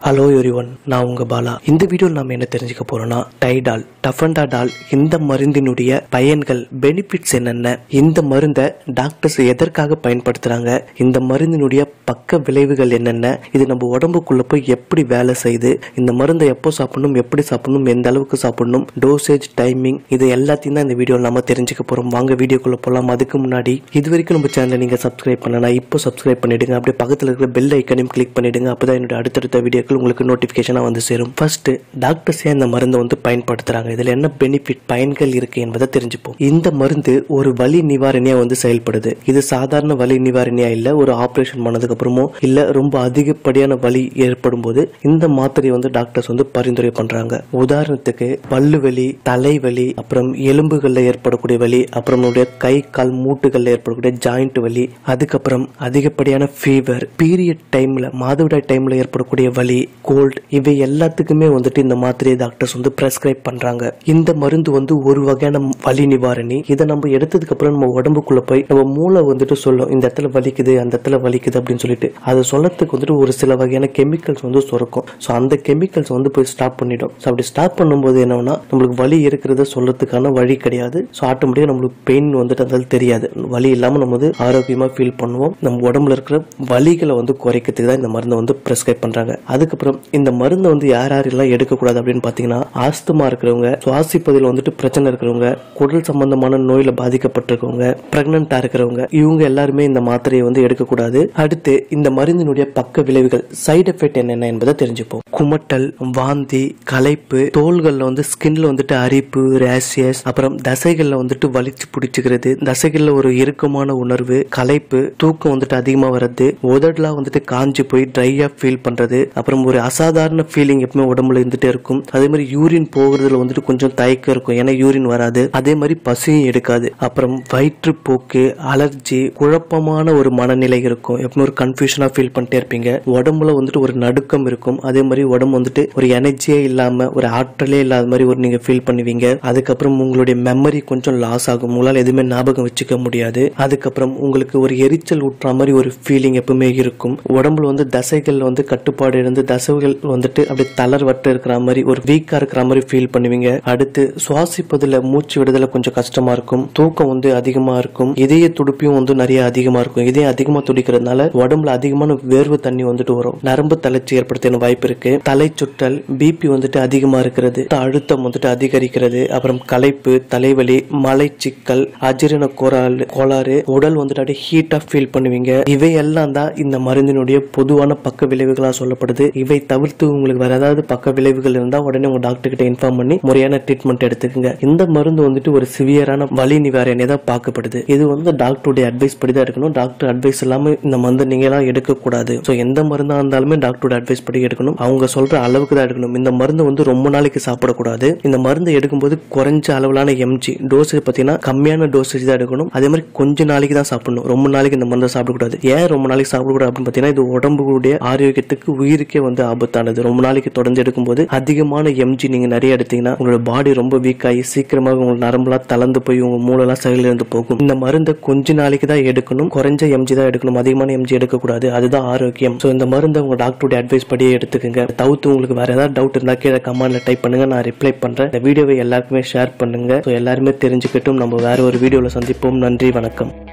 hello everyone நான் உங்க பாலா இந்த வீடியோவில் நாம என்ன தெரிஞ்சுக்க போறோம்னா டைடால் டஃபண்டாடால் இந்த மருந்தினுடைய பயன்கள் பெனிஃபிட்ஸ் என்னென்ன இந்த மருந்தை டாக்டர்ஸ் எதற்காக பயன்படுத்துறாங்க இந்த மருந்தினுடைய பக்க விளைவுகள் என்னென்ன இது நம்ம உடம்புக்குள்ள போய் எப்படி வேலை செய்யுது இந்த மருந்தை எப்போ சாப்பிடணும் எப்படி சாப்பிடணும் எந்த அளவுக்கு சாப்பிடணும் டோசேஜ் டைமிங் இது எல்லாத்தையும் தான் இந்த வீடியோவில் நாம தெரிஞ்சுக்க போறோம் வாங்க வீடியோக்குள்ள போலாம் அதுக்கு முன்னாடி இது வரைக்கும் நம்ம சேனலை நீங்க சப்ஸ்கிரைப் பண்ணனா இப்போ சப்ஸ்கிரைப் பண்ணிடுங்க அப்படியே பக்கத்தில் இருக்கிற பெல் ஐக்கனையும் கிளிக் பண்ணிடுங்க அப்பதான் என்னோட அடுத்தடுத்த வீடியோக்கள் உங்களுக்கு நோட்டிபிகேஷனாக வந்து சேரும் ஃபர்ஸ்ட் டாக்டர்ஸ் ஏன் இந்த மருந்தை வந்து பயன்படுத்துறாங்க இதுல என்ன பெனிஃபிட் பயன்கள் இருக்கு என்பதை தெரிஞ்சுப்போம் இந்த மருந்து ஒரு வலி நிவாரணியா வந்து செயல்படுது இது சாதாரண வலி நிவாரணியா இல்ல ஒரு ஆபரேஷன் பண்ணதுக்கு அப்புறமோ இல்ல ரொம்ப அதிகப்படியான வலி ஏற்படும் போது இந்த மாத்திரையை வந்து டாக்டர்ஸ் வந்து பரிந்துரை பண்றாங்க உதாரணத்துக்கு பல்லு வலி தலைவலி அப்புறம் எலும்புகள்ல ஏற்படக்கூடிய வலி அப்புறம் நம்மளுடைய கை கால் மூட்டுகள்ல ஏற்படக்கூடிய ஜாயிண்ட் வலி அதுக்கப்புறம் அதிகப்படியான ஃபீவர் பீரியட் டைம்ல மாதவிடாய் டைம்ல ஏற்படக்கூடிய வலி கோல்ட் இவை எல்லாத்துக்குமே வந்துட்டு இந்த மாத்திரையை டாக்டர்ஸ் வந்து பிரெஸ்கிரைப் பண்றாங்க இந்த மருந்து வந்து ஒரு வகையான வலி நிவாரணி இதை நம்ம எடுத்ததுக்கு அப்புறம் நம்ம உடம்புக்குள்ள போய் நம்ம மூளை வந்துட்டு சொல்லும் இந்த இடத்துல வலிக்குது அந்த இடத்துல வலிக்குது அப்படின்னு சொல்லிட்டு அதை சொல்லறதுக்கு வந்துட்டு ஒரு சில வகையான கெமிக்கல்ஸ் வந்து சுரக்கும் ஸோ அந்த கெமிக்கல்ஸ் வந்து போய் ஸ்டாப் பண்ணிடும் ஸோ அப்படி ஸ்டாப் பண்ணும்போது என்னன்னா நம்மளுக்கு வலி இருக்கிறத சொல்றதுக்கான வழி கிடையாது ஸோ ஆட்டோமேட்டிக்காக நம்மளுக்கு பெயின் வந்துட்டு அதால் தெரியாது வலி இல்லாமல் நம்ம வந்து ஆரோக்கியமா ஃபீல் பண்ணுவோம் நம்ம உடம்புல இருக்கிற வலிகளை வந்து குறைக்கிறதுக்கு தான் இந்த மருந்தை வந்து பிரெஸ்கிரைப் பண்றாங்க அதுக்கப்புறம் இந்த மருந்தை வந்து யார் யாரெல்லாம் எடுக்கக்கூடாது அப்படின்னு பார்த்தீங்கன்னா ஆஸ்துமா இருக்கிறவங்க சுவாசிப்பதில் வந்துட்டு பிரச்சனை இருக்கிறவங்க குடல் சம்பந்தமான நோயில பாதிக்கப்பட்டிருக்கவங்க பிரெக்னண்டா இருக்கிறவங்க இவங்க எல்லாருமே இந்த மாத்திரையை வந்து எடுக்கக்கூடாது அடுத்து இந்த மருந்தினுடைய பக்க விளைவுகள் சைடு எஃபெக்ட் என்னென்ன என்பதை தெரிஞ்சுப்போம் குமட்டல் வாந்தி களைப்பு தோள்கள்ல வந்து ஸ்கின்ல வந்துட்டு அரிப்பு ரேஷியஸ் அப்புறம் தசைகள்ல வந்துட்டு வலிச்சு பிடிச்சுக்கிறது தசைகள்ல ஒரு இறுக்கமான உணர்வு களைப்பு தூக்கம் வந்துட்டு அதிகமா வர்றது உதடுலாம் வந்துட்டு காஞ்சி போய் ட்ரையா ஃபீல் பண்றது அப்புறம் ஒரு அசாதாரண ஃபீலிங் எப்பவுமே உடம்புல இருந்துட்டே இருக்கும் அதே மாதிரி யூரின் போகிறதுல வந்துட்டு கொஞ்சம் தயக்கம் இருக்கும் ஏன்னா யூரின் வராது அதே மாதிரி பசியும் எடுக்காது அப்புறம் வயிற்றுப்போக்கு அலர்ஜி குழப்பமான ஒரு மனநிலை இருக்கும் எப்பவுமே ஒரு கன்ஃபியூஷனா ஃபீல் பண்ணிட்டே இருப்பீங்க உடம்புல வந்துட்டு ஒரு நடுக்கம் இருக்கும் அதே மாதிரி உடம்பு வந்துட்டு ஒரு எனர்ஜியே இல்லாம ஒரு ஆற்றலே இல்லாத மாதிரி ஒரு நீங்க ஃபீல் பண்ணுவீங்க அதுக்கப்புறம் உங்களுடைய மெமரி கொஞ்சம் லாஸ் ஆகும் உங்களால் எதுவுமே ஞாபகம் வச்சுக்க முடியாது அதுக்கப்புறம் உங்களுக்கு ஒரு எரிச்சல் ஊட்டுற மாதிரி ஒரு ஃபீலிங் எப்பவுமே இருக்கும் உடம்புல வந்து தசைகள் வந்து கட்டுப்பாடு இருந்து தசைகள் வந்துட்டு அப்படி தளர்வட்டு இருக்கிற மாதிரி ஒரு வீக்கா இருக்கிற மாதிரி ஃபீல் பண்ணுவீங்க அடுத்து சுவாசிப்பதுல மூச்சு விடுதல கொஞ்சம் கஷ்டமா இருக்கும் தூக்கம் வந்து அதிகமா இருக்கும் இதய துடுப்பியும் வந்து நிறைய அதிகமா இருக்கும் இதயம் அதிகமா துடிக்கிறதுனால உடம்புல அதிகமான வேர்வு தண்ணி வந்துட்டு வரும் நரம்பு தளர்ச்சி ஏற்படுத்த வாய்ப்பு இருக்கு தலை சுற்றல் பிபி வந்துட்டு அதிகமா இருக்கிறது அழுத்தம் வந்துட்டு அதிகரிக்கிறது அப்புறம் களைப்பு தலைவலி மலைச்சிக்கல் அஜீரண கோளாறு கோளாறு உடல் வந்துட்டு அப்படியே ஹீட்டா ஃபீல் பண்ணுவீங்க இவை எல்லாம் தான் இந்த மருந்தினுடைய பொதுவான பக்க விளைவுகளா சொல்லப்படுது இவை தவிர்த்து உங்களுக்கு வேற ஏதாவது பக்க விளைவுகள் இருந்தா உடனே உங்க டாக்டர் கிட்ட இன்ஃபார்ம் பண்ணி முறையான ட்ரீட்மெண்ட் எடுத்துக்கங்க இந்த மருந்து வந்துட்டு ஒரு சிவியரான வலி நிவாரணி தான் பார்க்கப்படுது இது வந்து டாக்டருடைய அட்வைஸ் படி தான் எடுக்கணும் டாக்டர் அட்வைஸ் இல்லாம இந்த மருந்து நீங்க எல்லாம் எடுக்க கூடாது ஸோ எந்த மருந்தா இருந்தாலுமே டாக்டரோட அட்வைஸ் படி எடுக்கணும் அவங்க சொல்ற அளவுக்கு தான் எடுக்கணும் இந்த மருந்து வந்து ரொம்ப நாளைக்கு சாப்பிடக்கூடாது இந்த மருந்து எடுக்கும்போது குறைஞ்ச அளவிலான எம்ஜி டோசேஜ் பார்த்தீங்கன்னா கம்மியான டோசேஜ் தான் எடுக்கணும் அதே மாதிரி கொஞ்ச நாளைக்கு தான் சாப்பிடணும் ரொம்ப நாளைக்கு இந்த மருந்தை சாப்பிடக்கூடாது ஏன் ரொம்ப நாளைக்கு சாப்பிடக்கூடாது அப்படின்னு பார்த்தீங்கன்னா இது உடம்புடைய ஆரோக்கியத்துக்கு உயிருக்கே வந்து ஆபத்தானது ரொம்ப நாளைக்கு தொடர்ந்து எடுக்கும்போது அதிகமான எம்ஜி நீங்க நிறைய எடுத்தீங்கன்னா உங்களோட பாடி ரொம்ப வீக் ஆகி சீக்கிரமாக உங்க நரம்புலாம் தளர்ந்து போய் உங்க மூளைலாம் செயலில் இருந்து போகும் இந்த மருந்தை கொஞ்ச நாளைக்கு தான் எடுக்கணும் குறைஞ்ச எம்ஜி தான் எடுக்கணும் அதிகமான எம்ஜி எடுக்கக்கூடாது அதுதான் ஆரோக்கியம் ஸோ இந்த மருந்தை உங்க டாக்டருடைய அட்வைஸ் படியே எடுத்துக்கோங்க தவிர்த்து உங்களுக்கு வேற ஏதாவது டவுட் இருந்தா கீழே கமெண்ட்ல டைப் பண்ணுங்க நான் ரிப்ளை பண்றேன் இந்த வீடியோவை எல்லாருக்குமே ஷேர் பண்ணுங்க ஸோ எல்லாருமே தெரிஞ்சுக்கட்டும் நம்ம வேற ஒரு வீடியோல சந்திப்போம் நன்றி வணக்கம்